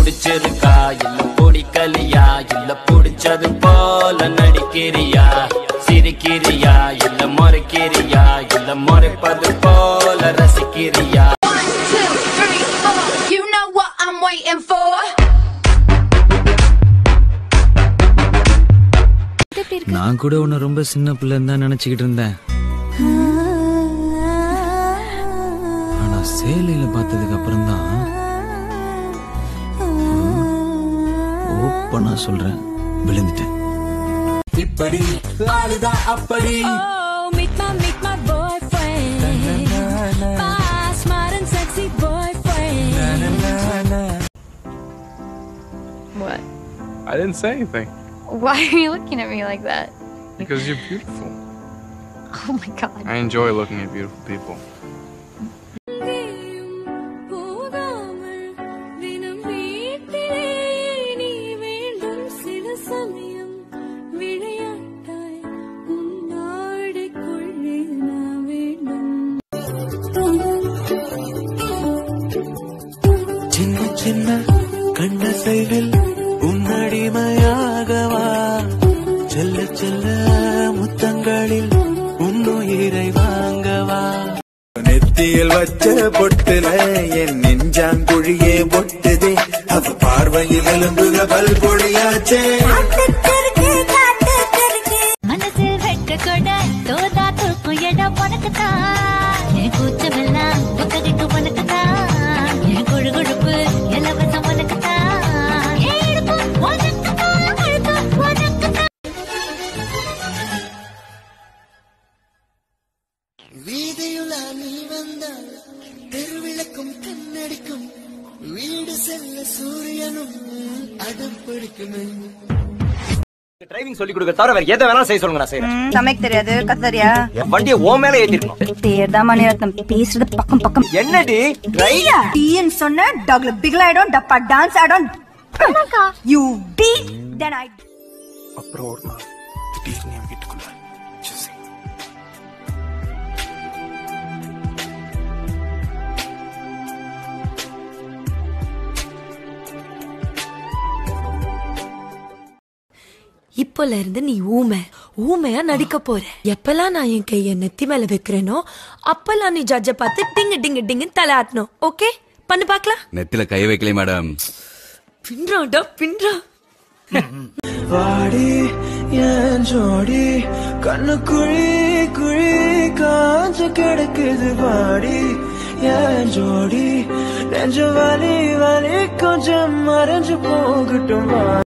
பிடிச்சிருக்கா இல்ல பிடிக்கலையா இல்ல பிடிச்சது போல நடிக்கிறியா சிரிக்கிறியா இல்ல முறைக்கிறியா இல்ல முறைப்பது போல ரசிக்கிறியா One, two, three, four. You know what I'm waiting for. நான் கூட உன்னை ரொம்ப சின்ன பிள்ளைன்னு தான் நினைச்சுக்கிட்டு இருந்தேன் ஆனா சேலையில பார்த்ததுக்கு அப்புறம் தான் ஓப்பனா சொல்றேன் விழுந்துட்டேன் இப்படி ஆளுதான் அப்படி Oh, meet my, meet my boyfriend. My smart and sexy boyfriend. What? I didn't say anything Why are you looking at me like that? because you're beautiful. Oh my god. I enjoy looking at beautiful people. போகாமல் தினம் வீட்டிலே நீ வேண்டும் சில சமயம் விளையாட்டாய் உன்னாடிக்குள்ளே நான் வேண்டும் சின்ன சின்ன கண்ணசைகள் உன்னடிமையாகவா செல்ல செல்ல முத்தங்களில் உன்னுயிரை வாங்கவா நெத்தியில் வச்ச பொட்டுல என் நெஞ்சாங்குழியே பொட்டுதே அவ பார்வையில் எலும்புக பல் பொடியாச்சே மனசில் வெட்ட கொட தோதா தூக்கும் இடம் உனக்குத்தான் என் கூச்சமெல்லாம் புத்தகைக்கு உனக்குத்தான் என் கொழு கொழுப்பு இலவசம் உனக்குத்தான் என் இடுப்பு உனக்குத்தான் அழுப்பு உனக்குத்தான் வீதியுலா நீ வந்தால் தெருவிளக்கும் கண்ணடிக்கும் வீடு செல்ல சூரியனும் அடம் பிடிக்குமே டிரைவிங் சொல்லி கொடுக்க தவிர வேற எதை வேணாலும் செய்ய சொல்லுங்க நான் செய்யறேன் சமைக்க தெரியாது கத்தரியா என் வண்டியை ஓ மேல ஏத்திருக்கணும் பேர்தான் மணிரத்னம் பேசுறது பக்கம் பக்கம் என்னடி டீன்னு சொன்ன டாக்ல பிகில் ஆயிடும் டப்பா டான்ஸ் ஆயிடும் யூ பி தென் ஐ அப்புறம் ஒரு நாள் திடீர்னு என் வீட்டுக்குள்ள ஜெசி. இப்போல இருந்து நீ ஊமை ஊமையா நடிக்க போற எப்பெல்லாம் நான் என் கைய நெத்தி மேல வைக்கிறேனோ அப்பெல்லாம் நீ ஜட்ஜ பார்த்து டிங்கு டிங்கு டிங்கு தலை ஆட்டணும் ஓகே பண்ணு பார்க்கலாம் நெத்தில கை வைக்கல மேடம் பின்றாடா பின்றா வாடி என் ஜோடி கண்ணு குழி குழி காஞ்ச கிடக்குது வாடி என் ஜோடி நெஞ்ச வலி வலி கொஞ்சம் மறைஞ்சு போகட்டும் வா